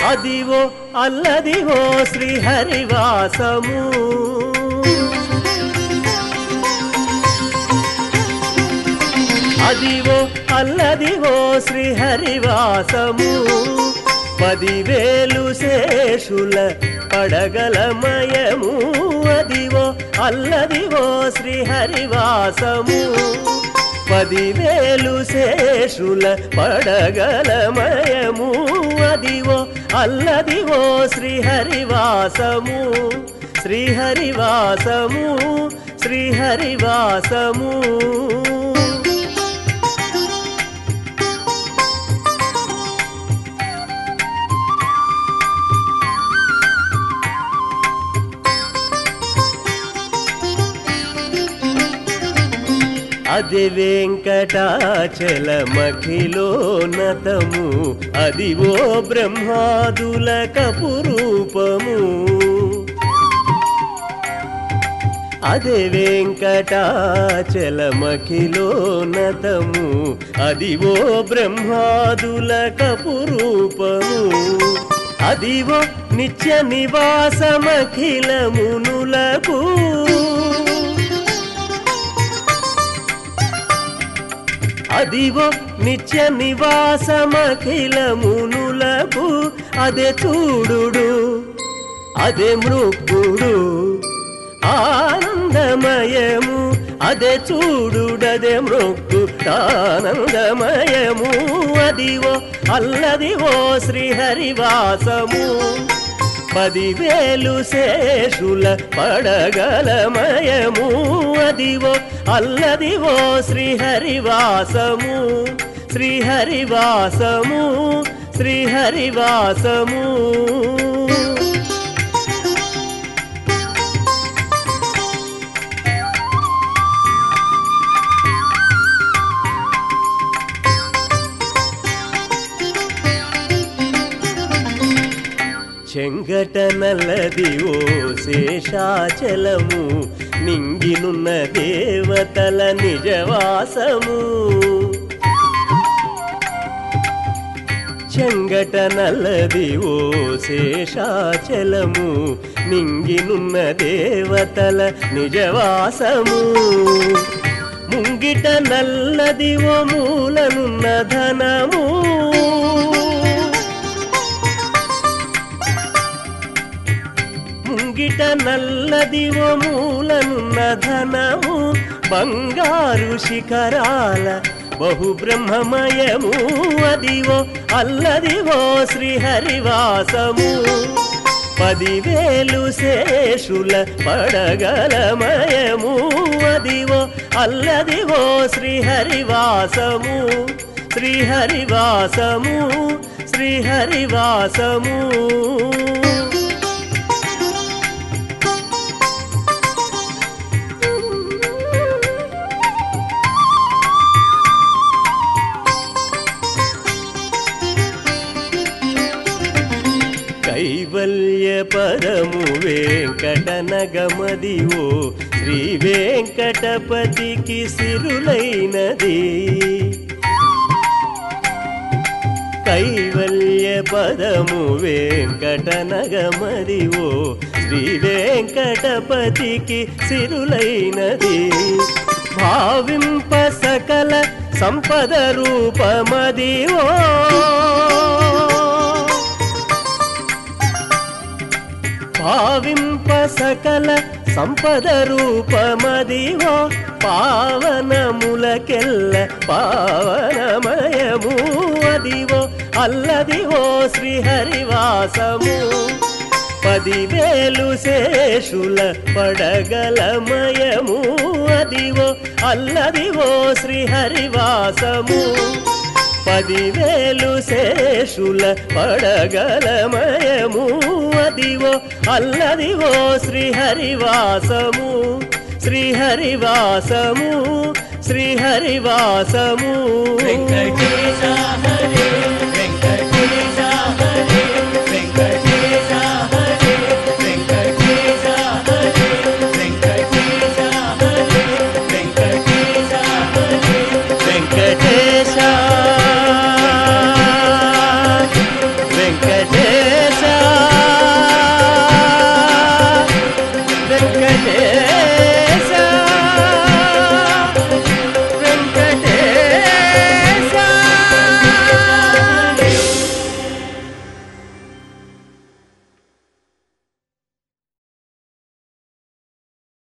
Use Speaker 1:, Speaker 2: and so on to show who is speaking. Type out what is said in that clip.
Speaker 1: అదివో అల్లదివో శ్రీహరివాసము అదివో అల్లదివో శ్రీహరివాసము పదివేలు శేషుల పడగలమయము అదివో అల్లదివో శ్రీహరివాసము పదివేలు శేషుల పడగలమయము అదివో అల్లదివో శ్రీహరివాసము శ్రీహరివాసము శ్రీహరివాసము అది వెంకటాచలమఖిలోన్నతము అది ఓ బ్రహ్మాదుల కపురూపము అదే వెంకటాచలమఖిలోన్నతము అది ఓ బ్రహ్మాదుల కపురూపము అదివో నిత్య నివాసమఖిలమునులకు అదివో నిత్య నివాసమఖిలమునులకు అదే చూడుడు అదే మృక్కుడు ఆనందమయము అదే చూడుడదే మృక్కు ఆనందమయము అదివో అల్లదివో శ్రీహరివాసము పదివేలు శేషుల పడగలమయము అదివో అల్లదివో శ్రీహరివాసము శ్రీహరివాసము శ్రీహరివాసము చెంగట నల్లది ఓ శేషాచలము నింగినున్న దేవతల నిజవాసము చెంగట నల్లది ఓ శేషాచలము నింగినున్న దేవతల నిజవాసము ముంగిట నల్లది ఓ మూలనున్న ధనము ముంగిట నల్లదివో మూలనున్న ధనము బంగారు శిఖరాల బహు బ్రహ్మమయము అదివో అల్లదివో శ్రీహరివాసము పదివేలు శేషుల పడగలమయము అదివో అల్లదివో శ్రీహరివాసము శ్రీహరివాసము శ్రీహరివాసము కైవల్య పదము వెంకటనగమదివో శ్రీ వెంకటపతికి సిరులైనది కైవల్య పదము వెంకటనగమదివో శ్రీ వెంకటపతికి సిరులైనది భావింప సకల సంపద రూపమదివో భావింప సకల సంపద రూపమదివో పావనములకెల్ల పావనమయము అదివో అల్లదివో శ్రీహరివాసము పదివేలు శేషుల పడగలమయము అదివో అల్లదివో శ్రీహరివాసము పదివేలు శేషుల పడగలమయము అదివో అల్లదివో శ్రీహరివాసము శ్రీహరివాసము శ్రీహరివాసము
Speaker 2: వెంకటేశ